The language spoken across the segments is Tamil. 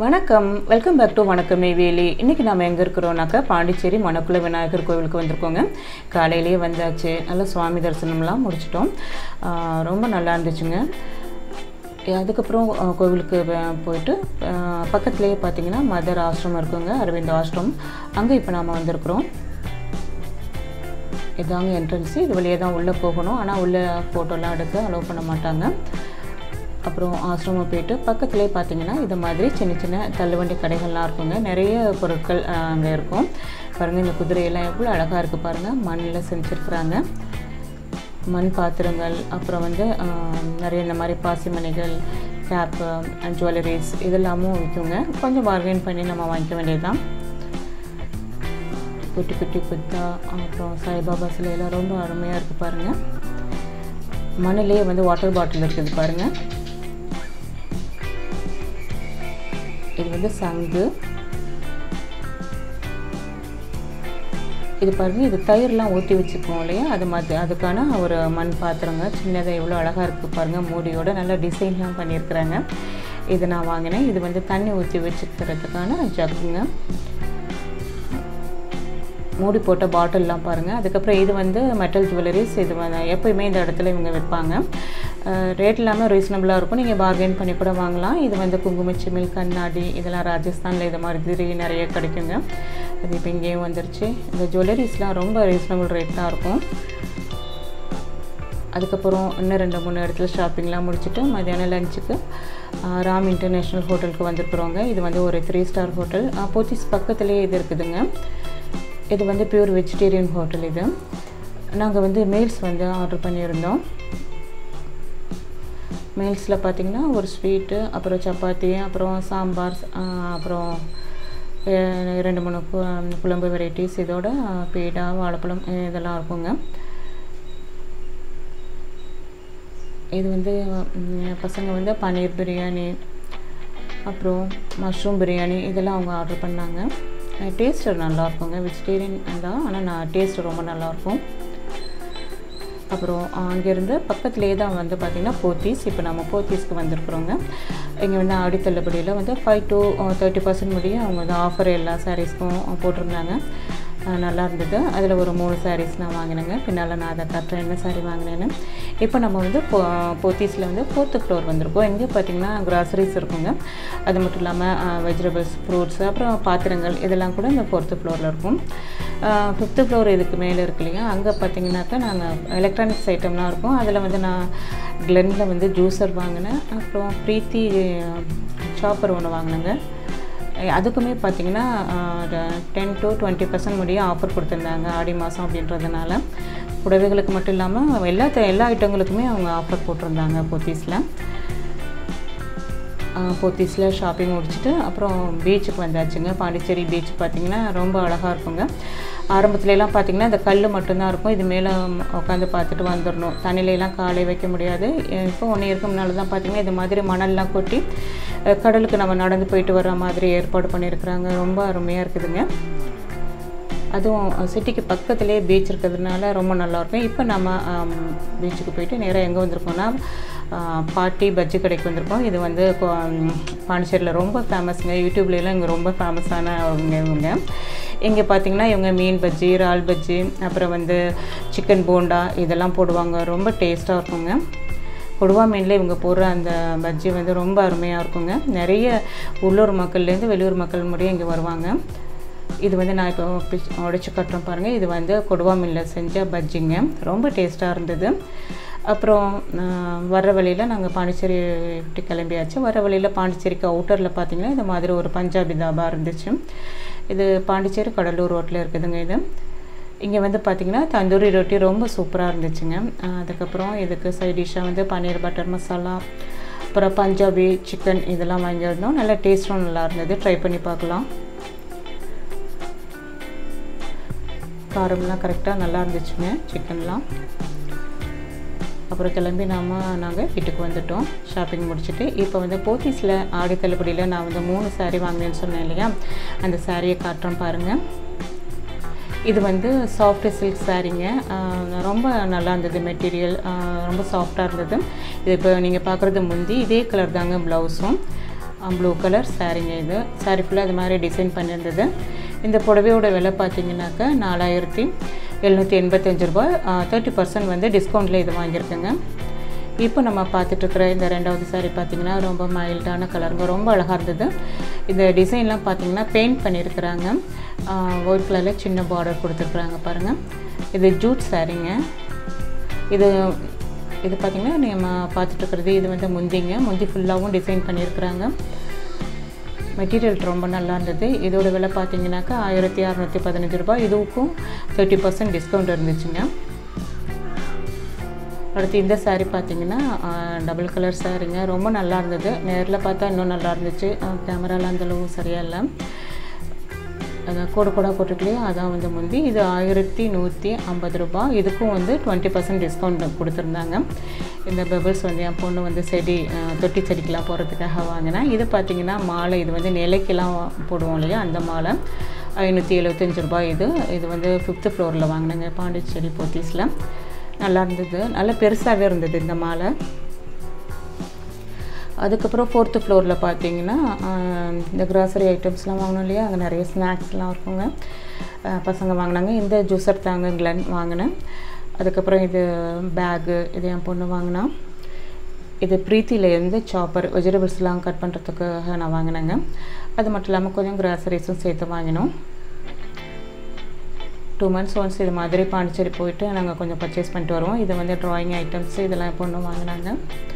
வணக்கம் வெல்கம் பேக் டு வணக்கம் நெய்வேலி இன்றைக்கி நம்ம எங்கே இருக்கிறோம்னாக்கா பாண்டிச்சேரி மணக்குள விநாயகர் கோவிலுக்கு வந்திருக்கோங்க காலையிலேயே வந்தாச்சு நல்லா சுவாமி தரிசனம்லாம் முடிச்சிட்டோம் ஆஹ் ரொம்ப நல்லா இருந்துச்சுங்க அதுக்கப்புறம் ஆஹ் கோவிலுக்கு வ- போயிட்டு ஆஹ் பக்கத்துலேயே பார்த்தீங்கன்னா மதர் ஆசிரமம் இருக்குங்க அரவிந்த் ஆசிரமம் அங்கே இப்போ நாம் வந்திருக்கிறோம் இதாங்க என்ட்ரன்ஸு இது வழியே தான் உள்ளே போகணும் ஆனால் உள்ளே ஃபோட்டோலாம் எடுக்க அலோவ் பண்ண மாட்டாங்க அப்புறம் ஆசிரமம் போயிட்டு பக்கத்துலேயே பார்த்தீங்கன்னா இது மாதிரி சின்ன சின்ன தள்ளுவண்டி கடைகள்லாம் இருக்குங்க நிறைய பொருட்கள் அங்கே இருக்கும் பாருங்கள் இந்த குதிரையெல்லாம் எவ்வளோ அழகாக இருக்குது பாருங்கள் மண்ணில் செஞ்சுருக்குறாங்க மண் பாத்திரங்கள் அப்புறம் வந்து ஆஹ், நிறைய இந்த மாதிரி பாசிமணிகள் கேப்பு ஜுவல்லரிஸ் இதெல்லாமும் விற்குங்க கொஞ்சம் பார்கெயின் பண்ணி நம்ம வாங்கிக்க வேண்டியதுதான் குட்டி குட்டி புத்தா அப்புறம் சாய்பாபா சிலையெல்லாம் ரொம்ப அருமையாக இருக்குது பாருங்கள் மண்ணிலேயே வந்து வாட்டர் பாட்டில் இருக்குது பாருங்கள் இது வந்து சங்கு இது பாருங்க இது தயிர்லாம் ஊற்றி வச்சுக்குவோம் இல்லையா அது மாதிரி அதுக்கான ஒரு மண் பாத்திரங்க சின்னதாக எவ்வளோ அழகாக இருக்குது பாருங்கள் மூடியோட நல்ல டிசைன்லாம் பண்ணியிருக்கிறாங்க இது நான் வாங்கினேன் இது வந்து தண்ணி ஊற்றி வச்சுக்கிறதுக்கான ஜக்குங்க மூடி போட்ட பாட்டில்லாம் பாருங்கள் அதுக்கப்புறம் இது வந்து மெட்டல் ஜுவல்லரிஸ் இது வந்து எப்பயுமே இந்த இடத்துல இவங்க விற்பாங்க ரேட் இல்லாமல் ரீசனபிளாக இருக்கும் நீங்கள் பார்கெயின் பண்ணி கூட வாங்கலாம் இது வந்து குங்குமச்சிமில் கண்ணாடி இதெல்லாம் ராஜஸ்தானில் இது மாதிரி நிறைய கிடைக்குங்க அது இப்போ இங்கேயும் வந்துருச்சு இந்த ஜுவல்லரிஸ்லாம் ரொம்ப ரீசனபிள் ரேட் தான் இருக்கும் அதுக்கப்புறம் இன்னும் ரெண்டு மூணு இடத்துல ஷாப்பிங்லாம் முடிச்சுட்டு மதியானம் லஞ்சுக்கு ராம் இன்டர்நேஷ்னல் ஹோட்டலுக்கு வந்திருக்கிறோங்க இது வந்து ஒரு த்ரீ ஸ்டார் ஹோட்டல் போத்தீஸ் பக்கத்துலேயே இது இருக்குதுங்க இது வந்து பியூர் வெஜிடேரியன் ஹோட்டல் இது நாங்கள் வந்து மீல்ஸ் வந்து ஆர்டர் பண்ணியிருந்தோம் மீல்ஸில் பார்த்தீங்கன்னா ஒரு ஸ்வீட்டு அப்புறம் சப்பாத்தி அப்புறம் சாம்பார் ஆஹ் அப்புறம் அஹ் ரெண்டு மூணு கு- குழம்பு வெரைட்டிஸ் இதோட ஆஹ் பீடா வாழைப்பழம் இதெல்லாம் இருக்குங்க இது வந்து ம், பசங்க வந்து பன்னீர் பிரியாணி அப்புறம் மஷ்ரூம் பிரியாணி இதெல்லாம் அவங்க ஆர்டர் பண்ணாங்க டேஸ்ட் நல்லா இருக்குங்க வெஜிடேரியன் தான் ஆனால் நான் டேஸ்ட் ரொம்ப நல்லாயிருக்கும் அப்புறம் அங்கேருந்து பக்கத்துலேயே தான் வந்து பார்த்திங்கன்னா போத்தீஸ் இப்போ நம்ம போத்தீஸ்க்கு வந்திருக்கிறோங்க இங்கே வந்து ஆடி தள்ளுபடியில் வந்து ஃபைவ் டு தேர்ட்டி பர்சன்ட் முடியும் அவங்க வந்து ஆஃபர் எல்லா சாரீஸ்க்கும் போட்டிருந்தாங்க அஹ் நல்லா இருந்தது அதில் ஒரு மூணு சாரீஸ் நான் வாங்கினேங்க பின்னால் நான் அதை கட்டுறேன் என்ன சாரீ வாங்கினேன்னு இப்போ நம்ம வந்து போ போத்தீஸில் வந்து ஃபோர்த்து ஃப்ளோர் வந்திருக்கோம் இங்கே பார்த்திங்கன்னா கிராசரிஸ் இருக்குங்க அது மட்டும் இல்லாமல் வெஜிடபிள்ஸ் ஃப்ரூட்ஸ் அப்புறம் பாத்திரங்கள் இதெல்லாம் கூட இந்த ஃபோர்த்து ஃப்ளோரில் இருக்கும் ஃபிஃப்த்து ஃப்ளோர் இதுக்கு மேலே இருக்கு இல்லையா அங்கே பார்த்தீங்கன்னாக்கா நாங்கள் எலக்ட்ரானிக்ஸ் ஐட்டம்லாம் இருக்கும் அதில் வந்து நான் கிளெனில் வந்து ஜூஸர் வாங்கினேன் அப்புறம் ப்ரீத்தி சாப்பர் ஒன்று வாங்கினேங்க அஹ் அதுக்குமே பார்த்தீங்கன்னா டென் டு டுவெண்ட்டி பர்சன்ட் முடியும் ஆஃபர் கொடுத்துருந்தாங்க ஆடி மாதம் அப்படின்றதுனால புடவைகளுக்கு மட்டும் இல்லாமல் எல்லா த- எல்லா ஐட்டங்களுக்குமே அவங்க ஆஃபர் போட்டிருந்தாங்க போத்தீஸில் போத்தீஸில் ஷாப்பிங் முடிச்சுட்டு அப்புறம் பீச்சுக்கு வந்தாச்சுங்க பாண்டிச்சேரி பீச் பார்த்தீங்கன்னா ரொம்ப அழகாக இருக்குங்க ஆரம்பத்துலலாம் பார்த்தீங்கன்னா இந்த கல் மட்டும்தான் இருக்கும் இது மேலே உட்காந்து பார்த்துட்டு வந்துடணும் தண்ணியிலலாம் காலை வைக்க முடியாது இப்போ ஒன்று இயருக்கு முன்னால் தான் பார்த்தீங்கன்னா இது மாதிரி மணல்லாம் கொட்டி அஹ், கடலுக்கு நம்ம நடந்து போயிட்டு வர மாதிரி ஏற்பாடு பண்ணியிருக்கிறாங்க ரொம்ப அருமையாக இருக்குதுங்க அதுவும் சிட்டிக்கு பக்கத்துலேயே பீச் இருக்கிறதுனால ரொம்ப நல்லாயிருக்கும் இப்போ நம்ம பீச்சுக்கு போயிட்டு நேராக எங்கே வந்திருக்கோம்னா ஆ, பாட்டி பஜ்ஜி கடைக்கு வந்திருக்கோம் இது வந்து கோ- ம், பாண்டிச்சேரியில் ரொம்ப ஃபேமஸுங்க யூடியூப்லலாம் இங்கே ரொம்ப ஃபேமஸான அவங்க இவங்க இங்கே பார்த்தீங்கன்னா இவங்க மீன் பஜ்ஜி இறால் பஜ்ஜி அப்புறம் வந்து சிக்கன் போண்டா இதெல்லாம் போடுவாங்க ரொம்ப டேஸ்ட்டாக இருக்குங்க கொடுவா மீனில் இவங்க போடுற அந்த பஜ்ஜி வந்து ரொம்ப அருமையாக இருக்குங்க நிறைய உள்ளூர் மக்கள்லேருந்து வெளியூர் மக்கள் முடியும் இங்கே வருவாங்க இது வந்து நான் இப்போ பிச் உடச்சி கட்டுறேன் பாருங்கள் இது வந்து கொடுவா மீனில் செஞ்ச பஜ்ஜிங்க ரொம்ப டேஸ்ட்டாக இருந்தது அப்புறம் ஆஹ், வர்ற வழியில் நாங்கள் பாண்டிச்சேரி விட்டு கிளம்பியாச்சு வர வழியில் பாண்டிச்சேரிக்கு அவுட்டரில் பார்த்தீங்கன்னா இந்த மாதிரி ஒரு பஞ்சாபி தாபா இருந்துச்சு இது பாண்டிச்சேரி கடலூர் ரோட்டில் இருக்குதுங்க இது இங்கே வந்து பார்த்திங்கன்னா தந்தூரி ரொட்டி ரொம்ப சூப்பராக இருந்துச்சுங்க ஆஹ் அதுக்கப்புறம் இதுக்கு சைட் டிஷ்ஷாக வந்து பன்னீர் பட்டர் மசாலா அப்புறம் பஞ்சாபி சிக்கன் இதெல்லாம் வாங்கியிருந்தோம் நல்ல டேஸ்ட்டும் நல்லா இருந்தது ட்ரை பண்ணி பார்க்கலாம் காரம்லாம் கரெக்டாக நல்லா இருந்துச்சுங்க சிக்கன்லாம் அப்புறம் கிளம்பி நாம நாங்கள் வீட்டுக்கு வந்துட்டோம் ஷாப்பிங் முடிச்சுட்டு இப்போ வந்து போத்தீஸில் ஆடி தள்ளுபடியில் நான் வந்து மூணு saree வாங்கினேன்னு சொன்னேன் இல்லையா அந்த சாரியை காட்டுறேன் பாருங்கள் இது வந்து சாஃப்ட் சில்க் சாரீங்க ரொம்ப நல்லா இருந்தது மெட்டீரியல் ரொம்ப சாஃப்டாக இருந்தது இது இப்போ நீங்கள் பார்க்குறது முந்தி இதே கலர் தாங்க ப்ளவுஸும் ப்ளூ கலர் சாரீங்க இது சாரீ ஃபுல்லாக இது மாதிரி டிசைன் பண்ணியிருந்தது இந்த புடவையோட விலை பார்த்தீங்கன்னாக்கா நாலாயிரத்தி எழுநூற்றி எண்பத்தஞ்சு ரூபாய் தேர்ட்டி பர்சன்ட் வந்து டிஸ்கவுண்ட்டில் இது வாங்கியிருக்கேங்க இப்போ நம்ம பார்த்துட்ருக்குற இந்த ரெண்டாவது சாரீ பார்த்தீங்கன்னா ரொம்ப மைல்டான கலருங்க ரொம்ப அழகாக இருந்தது இந்த டிசைன்லாம் பார்த்தீங்கன்னா பெயிண்ட் பண்ணியிருக்கிறாங்க ஒயிட் கலரில் சின்ன பார்டர் கொடுத்துருக்குறாங்க பாருங்கள் இது ஜூட் சாரீங்க இது இது பார்த்திங்கன்னா நம்ம பார்த்துட்ருக்கிறது இது வந்து முந்திங்க முந்தி ஃபுல்லாகவும் டிசைன் பண்ணியிருக்கிறாங்க மெட்டீரியல் ரொம்ப நல்லா இருந்தது இதோட விலை பார்த்தீங்கன்னாக்கா ஆயிரத்தி அறநூற்றி பதினஞ்சு ரூபாய் இதுவுக்கும் தேர்ட்டி பர்சன்ட் டிஸ்கவுண்ட் இருந்துச்சுங்க அடுத்து இந்த சாரீ பார்த்தீங்கன்னா டபுள் கலர் சாரீங்க ரொம்ப நல்லா இருந்தது நேரில் பார்த்தா இன்னும் நல்லா இருந்துச்சு கேமராவில் அந்தளவு சரியாக இல்லை அந்த கூட கூட போட்டுக்கலையே அதான் வந்து முந்தி இது ஆயிரத்தி நூற்றி ஐம்பது ரூபாய் இதுக்கும் வந்து டுவெண்ட்டி பர்சன்ட் டிஸ்கவுண்ட் கொடுத்துருந்தாங்க இந்த பெபிள்ஸ் வந்து என் பொண்ணு வந்து செடி தொட்டி செடிக்கெலாம் போகிறதுக்காக வாங்கினேன் இது பார்த்திங்கன்னா மாலை இது வந்து நிலைக்கெல்லாம் போடுவோம் இல்லையா அந்த மாலை ஐநூற்றி எழுபத்தஞ்சு ரூபாய் இது இது வந்து ஃபிஃப்த்து ஃப்ளோரில் வாங்கினேங்க பாண்டிச்சேரி போத்தீஸில் நல்லா இருந்தது நல்லா பெருசாகவே இருந்தது இந்த மாலை அதுக்கப்புறம் ஃபோர்த்து ஃப்ளோரில் பார்த்தீங்கன்னா இந்த க்ராசரி ஐட்டம்ஸ்லாம் வாங்கணும் இல்லையா அங்கே நிறைய ஸ்நாக்ஸ்லாம் இருக்குங்க பசங்க வாங்கினாங்க இந்த ஜூஸர் தாங்க கிளன் வாங்கினேன் அதுக்கப்புறம் இது பேகு இது என் பொண்ணு வாங்கினா இது ப்ரீத்திலேருந்து சாப்பர் வெஜிடபிள்ஸ்லாம் கட் பண்ணுறதுக்காக நான் வாங்கினேங்க அது மட்டும் இல்லாமல் கொஞ்சம் க்ராசரிஸும் சேர்த்து வாங்கினோம் டூ மந்த்ஸ் ஒன்ஸ் இது மாதிரி பாண்டிச்சேரி போயிட்டு நாங்கள் கொஞ்சம் பர்ச்சேஸ் பண்ணிட்டு வருவோம் இது வந்து ட்ராயிங் ஐட்டம்ஸ் இதெல்லாம் என் பொண்ணு வாங்கினாங்க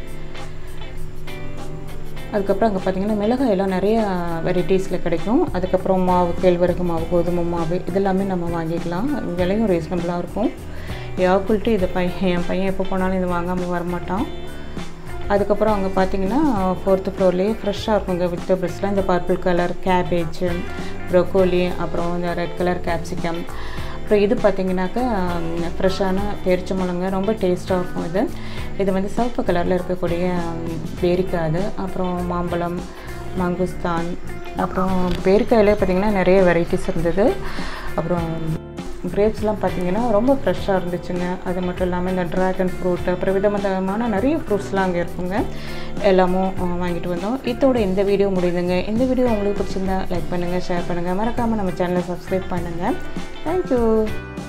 அதுக்கப்புறம் அங்கே பார்த்தீங்கன்னா மிளகாயெல்லாம் நிறைய வெரைட்டிஸில் கிடைக்கும் அதுக்கப்புறம் மாவு கேழ்வரகு மாவு கோதுமை மாவு இதெல்லாமே நம்ம வாங்கிக்கலாம் விலையும் ரீசனபிளாக இருக்கும் யாக்குள்ட்டு இது பையன் என் பையன் எப்போ போனாலும் இது வாங்காமல் வரமாட்டான் அதுக்கப்புறம் அங்கே பார்த்தீங்கன்னா ஃபோர்த்து ஃப்ளோர்லேயே ஃப்ரெஷ்ஷாக இருக்குங்க வெஜிடபிள்ஸ்லாம் இந்த பர்பிள் கலர் கேபேஜ் ப்ரொக்கோலி அப்புறம் இந்த ரெட் கலர் கேப்சிகம் அப்புறம் இது பார்த்திங்கனாக்கா ஃப்ரெஷ்ஷான பேரிச்சம்பழங்க ரொம்ப டேஸ்ட்டாக இருக்கும் இது இது வந்து சிவப்பு கலரில் இருக்கக்கூடிய பேரிக்காய் அது அப்புறம் மாம்பழம் மங்குஸ்தான் அப்புறம் பேரிக்காயிலே பார்த்திங்கன்னா நிறைய வெரைட்டிஸ் இருந்தது அப்புறம் கிரேப்ஸ்லாம் பார்த்திங்கன்னா ரொம்ப ஃப்ரெஷ்ஷாக இருந்துச்சுங்க அது மட்டும் இல்லாமல் இந்த ட்ராகன் ஃப்ரூட் அப்புறம் விதவிதமான நிறைய ஃப்ரூட்ஸ்லாம் அங்கே இருக்குங்க எல்லாமும் வாங்கிட்டு வந்தோம் இதோட இந்த வீடியோ முடியுதுங்க இந்த வீடியோ உங்களுக்கு பிடிச்சிருந்தா லைக் பண்ணுங்கள் ஷேர் பண்ணுங்கள் மறக்காமல் நம்ம சேனலை சப்ஸ்கிரைப் பண்ணுங்கள் தேங்க்யூ